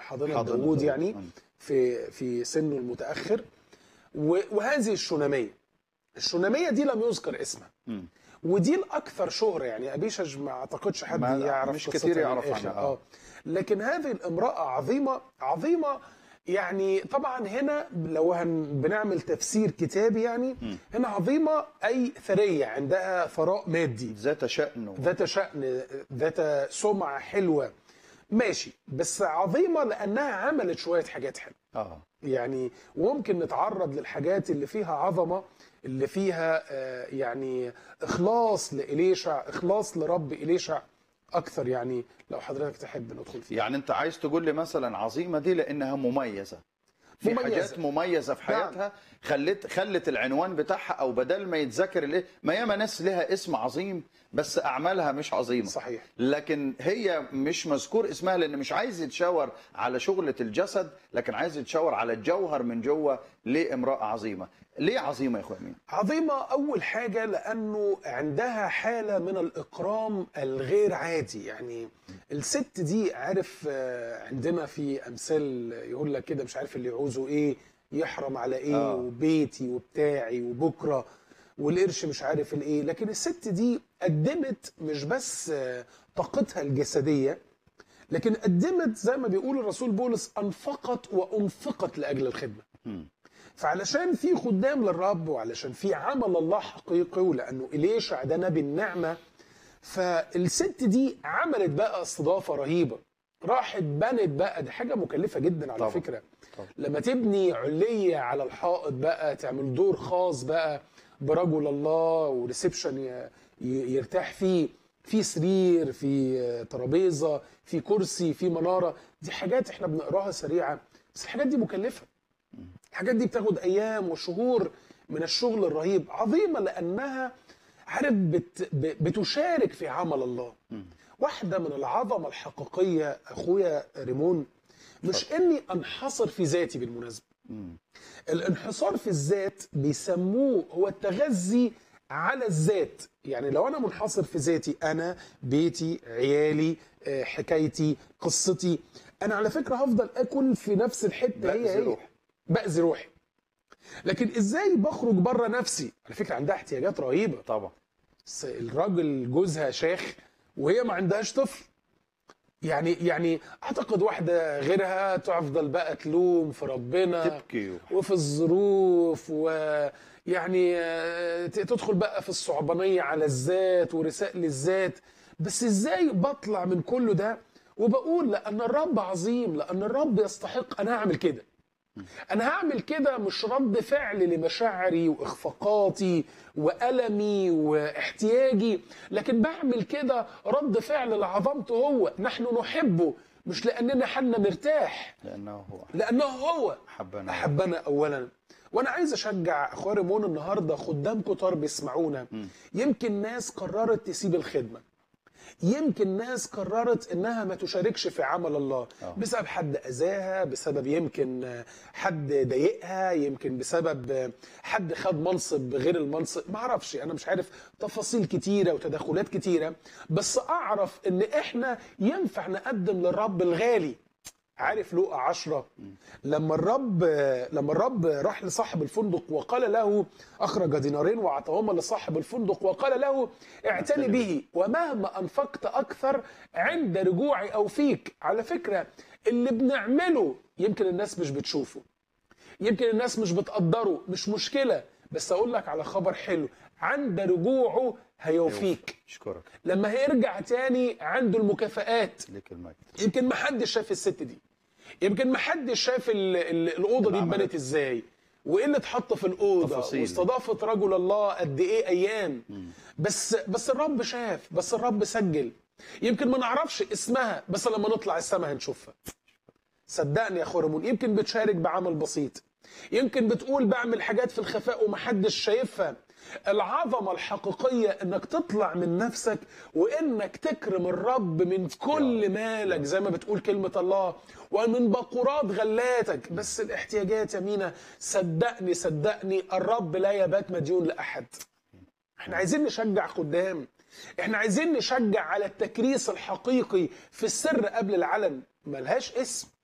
حاضنه حاضنة داوود داوود. يعني مم. في في سنه المتاخر و- وهذه الشوناميه الشوناميه دي لم يذكر اسمها مم. ودي الاكثر شهره يعني ابيشج ما اعتقدش حد ما- يعرف مش قصتها كتير يعرف للآخر. عنها، آه. لكن هذه الامراه عظيمه عظيمه يعني طبعا هنا لو هن بنعمل تفسير كتابي يعني هنا عظيمه اي ثريه عندها ثراء مادي ذات شأن و- ذات شأن ذات سمعة حلوة ماشي بس عظيمة لأنها عملت شوية حاجات حلوة اه يعني وممكن نتعرض للحاجات اللي فيها عظمة اللي فيها آه، يعني إخلاص لإليشع إخلاص لرب إليشع أكثر يعني لو حضرتك تحب ندخل فيها يعني انت عايز تقول لي مثلا عظيمه دي لانها مميزه في مميزة. حاجات مميزه في حياتها خلت خلت العنوان بتاعها او بدل ما يتذكر الايه ما ياما ناس لها اسم عظيم بس اعمالها مش عظيمه صحيح لكن هي مش مذكور اسمها لان مش عايز يتشاور على شغله الجسد لكن عايز يتشاور على الجوهر من جوه ليه امراه عظيمه ليه عظيمه يا اخويا مين عظيمة أول حاجة لأنه عندها حالة من الإكرام الغير عادي يعني الست دي عارف آه، عندنا في أمثال يقول لك كده مش عارف اللي يعوزه إيه يحرم على إيه آه. وبيتي وبتاعي وبكرة والقرش مش عارف الإيه لكن الست دي قدمت مش بس آه، طاقتها الجسدية لكن قدمت زي ما بيقول الرسول بولس أنفقت وأنفقت لأجل الخدمة مم. فعلشان في خدام للرب وعلشان في عمل الله حقيقي ولانه اليشع ده نبي النعمه فالست دي عملت بقى استضافه رهيبه راحت بنت بقى دي حاجه مكلفه جدا على طبعا. فكره طبعا. لما تبني عليه على الحائط بقى تعمل دور خاص بقى برجل الله وريسبشن ي- ي- يرتاح فيه في سرير في آه، ترابيزه في كرسي في مناره دي حاجات احنا بنقراها سريعه بس الحاجات دي مكلفه الحاجات دي بتاخد ايام وشهور من الشغل الرهيب عظيمه لانها عارف بت ب- بتشارك في عمل الله واحده من العظمه الحقيقيه اخويا ريمون مش اني انحصر في ذاتي بالمناسبه مم. الانحصار في الذات بيسموه هو التغذي على الذات يعني لو انا منحصر في ذاتي انا بيتي عيالي آه، حكايتي قصتي انا على فكره هفضل اكل في نفس الحته هي بأذي هي روحي. باذي روحي لكن ازاي بخرج بره نفسي على فكره عندها احتياجات رهيبه طبعا س- الراجل جوزها شيخ وهي ما عندهاش طفل يعني يعني اعتقد واحده غيرها تفضل بقى تلوم في ربنا تبكي و- وفي الظروف ويعني آه، ت- تدخل بقى في الصعبانيه على الذات ورسائل الذات بس ازاي بطلع من كل ده وبقول لان الرب عظيم لان الرب يستحق انا اعمل كده انا هعمل كده مش رد فعل لمشاعري واخفاقاتي والمي واحتياجي لكن بعمل كده رد فعل لعظمته هو نحن نحبه مش لاننا حنا مرتاح لانه هو لانه هو حبنا احبنا اولا وانا عايز اشجع اخويا ريمون النهارده خدام كتار بيسمعونا يمكن ناس قررت تسيب الخدمه يمكن ناس قررت انها ما تشاركش في عمل الله آه. بسبب حد اذاها بسبب يمكن حد ضايقها يمكن بسبب حد خد منصب غير المنصب ما اعرفش انا مش عارف تفاصيل كتيره وتدخلات كتيره بس اعرف ان احنا ينفع نقدم للرب الغالي عارف لوقا عشرة لما الرب لما الرب راح لصاحب الفندق وقال له اخرج دينارين واعطاهما لصاحب الفندق وقال له اعتني به ومهما انفقت اكثر عند رجوعي او فيك على فكره اللي بنعمله يمكن الناس مش بتشوفه يمكن الناس مش بتقدره مش مشكله بس اقول لك على خبر حلو عند رجوعه هيوفيك اشكرك لما هيرجع تاني عنده المكافآت لك المجد يمكن ما حدش شاف الست دي يمكن ما حدش شاف ال- ال- الاوضه دي العمل. اتبنت ازاي وايه اللي اتحط في الاوضه تفاصيل. واستضافت رجل الله قد ايه ايام بس بس الرب شاف بس الرب سجل يمكن ما نعرفش اسمها بس لما نطلع السما هنشوفها صدقني يا اخو ريمون يمكن بتشارك بعمل بسيط يمكن بتقول بعمل حاجات في الخفاء ومحدش شايفها العظمه الحقيقيه انك تطلع من نفسك وانك تكرم الرب من كل مالك زي ما بتقول كلمه الله ومن بقورات غلاتك بس الاحتياجات يا مينا صدقني صدقني الرب لا يبات مديون لاحد احنا عايزين نشجع خدام احنا عايزين نشجع على التكريس الحقيقي في السر قبل العلن ملهاش اسم